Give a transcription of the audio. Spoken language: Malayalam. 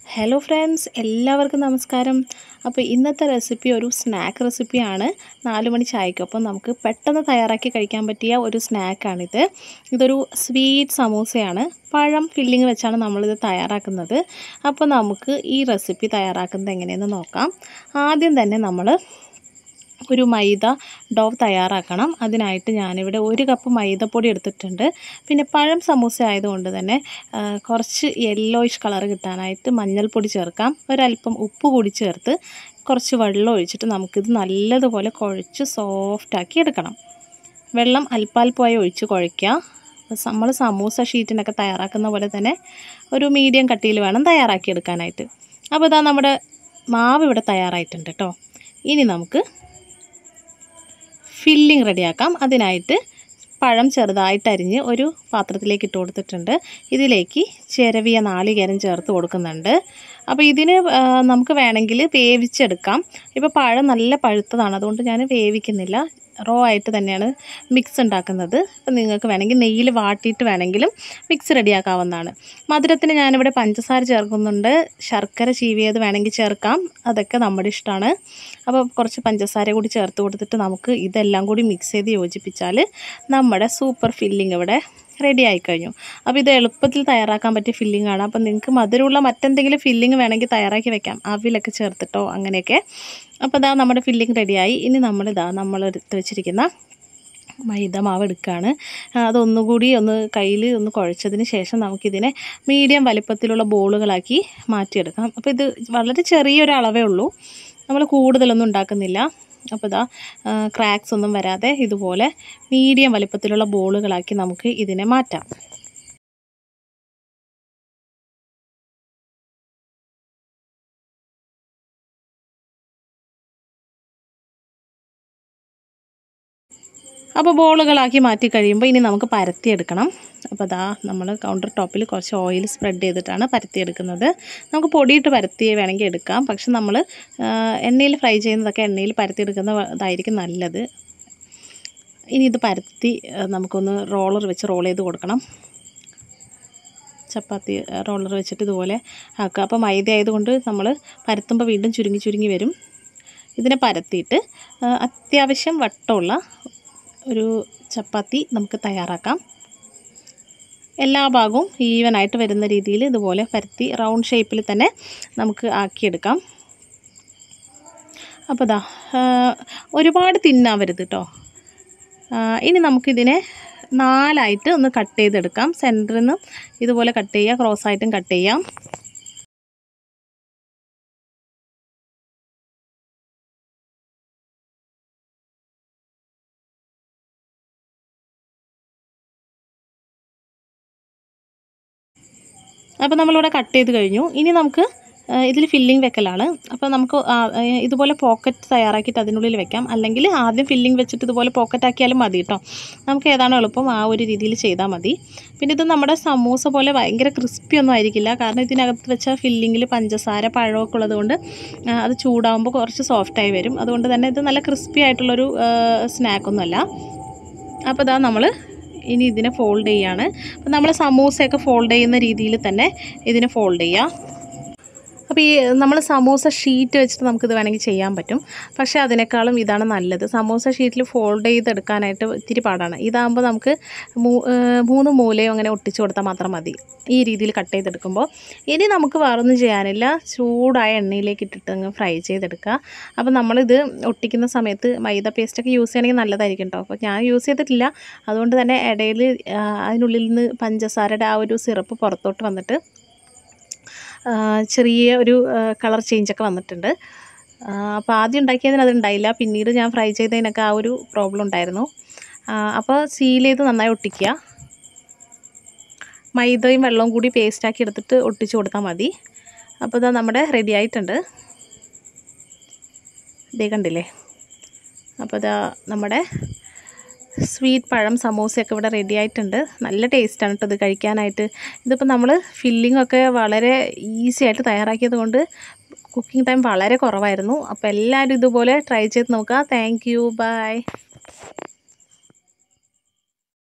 ഹലോ ഫ്രണ്ട്സ് എല്ലാവർക്കും നമസ്കാരം അപ്പോൾ ഇന്നത്തെ റെസിപ്പി ഒരു സ്നാക്ക് റെസിപ്പിയാണ് നാല് മണി ചായക്കൊപ്പം നമുക്ക് പെട്ടെന്ന് തയ്യാറാക്കി കഴിക്കാൻ പറ്റിയ ഒരു സ്നാക്കാണിത് ഇതൊരു സ്വീറ്റ് സമൂസയാണ് പഴം ഫില്ലിങ് വെച്ചാണ് നമ്മളിത് തയ്യാറാക്കുന്നത് അപ്പോൾ നമുക്ക് ഈ റെസിപ്പി തയ്യാറാക്കുന്നത് എങ്ങനെയെന്ന് നോക്കാം ആദ്യം തന്നെ നമ്മൾ ഒരു മൈദ ഡോവ് തയ്യാറാക്കണം അതിനായിട്ട് ഞാനിവിടെ ഒരു കപ്പ് മൈദപ്പൊടി എടുത്തിട്ടുണ്ട് പിന്നെ പഴം സമൂസ ആയതുകൊണ്ട് തന്നെ ആ, കുറച്ച് യെല്ലോയിഷ് കളർ കിട്ടാനായിട്ട് മഞ്ഞൾപ്പൊടി ചേർക്കാം ഒരല്പം ഉപ്പ് കൂടി ചേർത്ത് കുറച്ച് വെള്ളം ഒഴിച്ചിട്ട് നമുക്കിത് നല്ലതുപോലെ കുഴച്ച് സോഫ്റ്റാക്കി എടുക്കണം വെള്ളം അല്പാൽപ്പമായി ഒഴിച്ച് കുഴയ്ക്കുക നമ്മൾ സമൂസ ഷീറ്റിനൊക്കെ തയ്യാറാക്കുന്ന പോലെ തന്നെ ഒരു മീഡിയം കട്ടിയിൽ വേണം തയ്യാറാക്കി എടുക്കാനായിട്ട് അപ്പോൾ ഇതാ നമ്മുടെ മാവ് ഇവിടെ തയ്യാറായിട്ടുണ്ട് കേട്ടോ ഇനി നമുക്ക് ഫില്ലിങ് റെഡിയാക്കാം അതിനായിട്ട് പഴം ചെറുതായിട്ട് അരിഞ്ഞ് ഒരു പാത്രത്തിലേക്ക് ഇട്ട് കൊടുത്തിട്ടുണ്ട് ഇതിലേക്ക് ചിരവിയ നാളികേരം ചേർത്ത് കൊടുക്കുന്നുണ്ട് അപ്പോൾ ഇതിന് ആ, നമുക്ക് വേണമെങ്കിൽ വേവിച്ചെടുക്കാം ഇപ്പോൾ പഴം നല്ല പഴുത്തതാണ് അതുകൊണ്ട് ഞാൻ വേവിക്കുന്നില്ല റോ ആയിട്ട് തന്നെയാണ് മിക്സ് ഉണ്ടാക്കുന്നത് അപ്പോൾ നിങ്ങൾക്ക് വേണമെങ്കിൽ നെയ്യിൽ വാട്ടിയിട്ട് വേണമെങ്കിലും മിക്സ് റെഡിയാക്കാവുന്നതാണ് മധുരത്തിന് ഞാനിവിടെ പഞ്ചസാര ചേർക്കുന്നുണ്ട് ശർക്കര ചീവിയത് വേണമെങ്കിൽ ചേർക്കാം അതൊക്കെ നമ്മുടെ ഇഷ്ടമാണ് അപ്പോൾ കുറച്ച് പഞ്ചസാര കൂടി ചേർത്ത് കൊടുത്തിട്ട് നമുക്ക് ഇതെല്ലാം കൂടി മിക്സ് ചെയ്ത് യോജിപ്പിച്ചാൽ നമ്മുടെ സൂപ്പർ ഫില്ലിംഗ് ഇവിടെ റെഡി ആയിക്കഴിഞ്ഞു അപ്പോൾ ഇത് എളുപ്പത്തിൽ തയ്യാറാക്കാൻ പറ്റിയ ഫില്ലിംഗ് ആണ് അപ്പോൾ നിങ്ങൾക്ക് മധുരമുള്ള മറ്റെന്തെങ്കിലും ഫില്ലിംഗ് വേണമെങ്കിൽ തയ്യാറാക്കി വെക്കാം അവിലൊക്കെ ചേർത്തിട്ടോ അങ്ങനെയൊക്കെ അപ്പോൾ ഇതാ നമ്മുടെ ഫില്ലിംഗ് റെഡിയായി ഇനി നമ്മളിതാ നമ്മൾ എടുത്ത് വെച്ചിരിക്കുന്ന മൈദ മാവ് എടുക്കുകയാണ് ആ, അതൊന്നുകൂടി ഒന്ന് കയ്യിൽ ഒന്ന് കുഴച്ചതിന് ശേഷം നമുക്കിതിനെ മീഡിയം വലിപ്പത്തിലുള്ള ബോളുകളാക്കി മാറ്റിയെടുക്കാം അപ്പോൾ ഇത് വളരെ ചെറിയൊരു അളവേ ഉള്ളൂ നമ്മൾ കൂടുതലൊന്നും ഉണ്ടാക്കുന്നില്ല അപ്പോൾ ഇതാ ക്രാക്സ് ഒന്നും വരാതെ ഇതുപോലെ മീഡിയം വലിപ്പത്തിലുള്ള ബോളുകളാക്കി നമുക്ക് ഇതിനെ മാറ്റാം അപ്പോൾ ബോളുകളാക്കി മാറ്റി കഴിയുമ്പോൾ ഇനി നമുക്ക് പരത്തിയെടുക്കണം അപ്പോൾ അതാ നമ്മൾ കൗണ്ടർ ടോപ്പിൽ കുറച്ച് ഓയിൽ സ്പ്രെഡ് ചെയ്തിട്ടാണ് പരത്തിയെടുക്കുന്നത് നമുക്ക് പൊടിയിട്ട് പരത്തി വേണമെങ്കിൽ എടുക്കാം പക്ഷെ നമ്മൾ എണ്ണയിൽ ഫ്രൈ ചെയ്യുന്നതൊക്കെ എണ്ണയിൽ പരത്തിയെടുക്കുന്നതായിരിക്കും നല്ലത് ഇനി ഇത് പരത്തി ആ, നമുക്കൊന്ന് റോളർ വെച്ച് റോൾ ചെയ്ത് കൊടുക്കണം ചപ്പാത്തി റോളർ വെച്ചിട്ട് ഇതുപോലെ ആക്കുക അപ്പോൾ മൈദ ആയതുകൊണ്ട് നമ്മൾ പരത്തുമ്പോൾ വീണ്ടും ചുരുങ്ങി ചുരുങ്ങി വരും ഇതിനെ പരത്തിയിട്ട് ആ, അത്യാവശ്യം വട്ടമുള്ള ഒരു ചപ്പാത്തി നമുക്ക് തയ്യാറാക്കാം എല്ലാ ഭാഗവും ഈവനായിട്ട് വരുന്ന രീതിയിൽ ഇതുപോലെ പരത്തി റൗണ്ട് ഷേപ്പിൽ തന്നെ നമുക്ക് ആക്കിയെടുക്കാം അപ്പോൾ ഇതാ ആ, ഒരുപാട് തിന്നാവരുത് കേട്ടോ ഇനി നമുക്കിതിനെ നാലായിട്ട് ഒന്ന് കട്ട് ചെയ്തെടുക്കാം സെൻറ്ററിൽ നിന്ന് ഇതുപോലെ കട്ട് ചെയ്യുക ക്രോസ് ആയിട്ടും കട്ട് ചെയ്യാം അപ്പോൾ നമ്മളിവിടെ കട്ട് ചെയ്ത് കഴിഞ്ഞു ഇനി നമുക്ക് ഇതിൽ ഫില്ലിംഗ് വെക്കലാണ് അപ്പോൾ നമുക്ക് ആ, ഏ, ഇതുപോലെ പോക്കറ്റ് തയ്യാറാക്കിയിട്ട് അതിനുള്ളിൽ വെക്കാം അല്ലെങ്കിൽ ആദ്യം ഫില്ലിംഗ് വെച്ചിട്ട് ഇതുപോലെ പോക്കറ്റ് ആക്കിയാലും മതി കേട്ടോ നമുക്ക് ഏതാണോ എളുപ്പം ആ ഒരു രീതിയിൽ ചെയ്താൽ മതി പിന്നെ ഇത് നമ്മുടെ സമൂസ പോലെ ഭയങ്കര ക്രിസ്പി ഒന്നും ആയിരിക്കില്ല കാരണം ഇതിനകത്ത് വെച്ച ഫില്ലിങ്ങിൽ പഞ്ചസാര പഴമൊക്കെ ഉള്ളത് കൊണ്ട് ആ, അത് ചൂടാകുമ്പോൾ കുറച്ച് സോഫ്റ്റായി വരും അതുകൊണ്ട് തന്നെ ഇത് നല്ല ക്രിസ്പി ആയിട്ടുള്ളൊരു സ്നാക്കൊന്നുമല്ല അപ്പോൾ ഇതാ നമ്മൾ ഇനി ഇതിനെ ഫോൾഡ് ചെയ്യാണ് അപ്പോൾ നമ്മൾ സമൂസയൊക്കെ ഫോൾഡ് ചെയ്യുന്ന രീതിയിൽ തന്നെ ഇതിനെ ഫോൾഡ് ചെയ്യുക അപ്പോൾ ഈ നമ്മൾ സമൂസ ഷീറ്റ് വെച്ചിട്ട് നമുക്കിത് വേണമെങ്കിൽ ചെയ്യാൻ പറ്റും പക്ഷേ അതിനേക്കാളും ഇതാണ് നല്ലത് സമൂസ ഷീറ്റിൽ ഫോൾഡ് ചെയ്തെടുക്കാനായിട്ട് ഇത്തിരി പാടാണ് ഇതാകുമ്പോൾ നമുക്ക് മൂ- ഏഹ് മൂന്ന് മൂലയും അങ്ങനെ ഒട്ടിച്ചു കൊടുത്താൽ മാത്രം മതി ഈ രീതിയിൽ കട്ട് ചെയ്തെടുക്കുമ്പോൾ ഇനി നമുക്ക് വേറൊന്നും ചെയ്യാനില്ല ചൂടായ എണ്ണയിലേക്ക് ഇട്ടിട്ട് അങ്ങ് ഫ്രൈ ചെയ്തെടുക്കുക അപ്പോൾ നമ്മളിത് ഒട്ടിക്കുന്ന സമയത്ത് മൈദ പേസ്റ്റൊക്കെ യൂസ് ചെയ്യണമെങ്കിൽ നല്ലതായിരിക്കും കേട്ടോ അപ്പോൾ ഞാൻ യൂസ് ചെയ്തിട്ടില്ല അതുകൊണ്ട് തന്നെ ഇടയിൽ ആ, അതിനുള്ളിൽ നിന്ന് പഞ്ചസാരയുടെ ആ ഒരു സിറപ്പ് പുറത്തോട്ട് വന്നിട്ട് ആ, ചെറിയ ഒരു കളർ ചേഞ്ചൊക്കെ വന്നിട്ടുണ്ട് ആ, അപ്പോൾ ആദ്യം ഉണ്ടാക്കിയതിന് അത് ഉണ്ടായില്ല പിന്നീട് ഞാൻ ഫ്രൈ ചെയ്തതിനൊക്കെ ആ ഒരു പ്രോബ്ലം ഉണ്ടായിരുന്നു ആ, അപ്പോൾ സീൽ ചെയ്ത് നന്നായി ഒട്ടിക്കുക മൈദയും വെള്ളവും കൂടി പേസ്റ്റാക്കി എടുത്തിട്ട് ഒട്ടിച്ച് കൊടുത്താൽ മതി അപ്പോൾ ഇതാ നമ്മുടെ റെഡി ആയിട്ടുണ്ട് ഇതേ കണ്ടില്ലേ അപ്പോൾ ഇതാ നമ്മുടെ സ്വീറ്റ് പഴം സമൂസയൊക്കെ ഇവിടെ റെഡി ആയിട്ടുണ്ട് നല്ല ടേസ്റ്റാണ് കേട്ടോ ഇത് കഴിക്കാനായിട്ട് ഇതിപ്പോൾ നമ്മൾ ഫില്ലിംഗ് ഒക്കെ വളരെ ഈസി ആയിട്ട് തയ്യാറാക്കിയത് കൊണ്ട് കുക്കിംഗ് ടൈം വളരെ കുറവായിരുന്നു അപ്പോൾ എല്ലാവരും ഇതുപോലെ ട്രൈ ചെയ്ത് നോക്കുക താങ്ക് യു ബൈ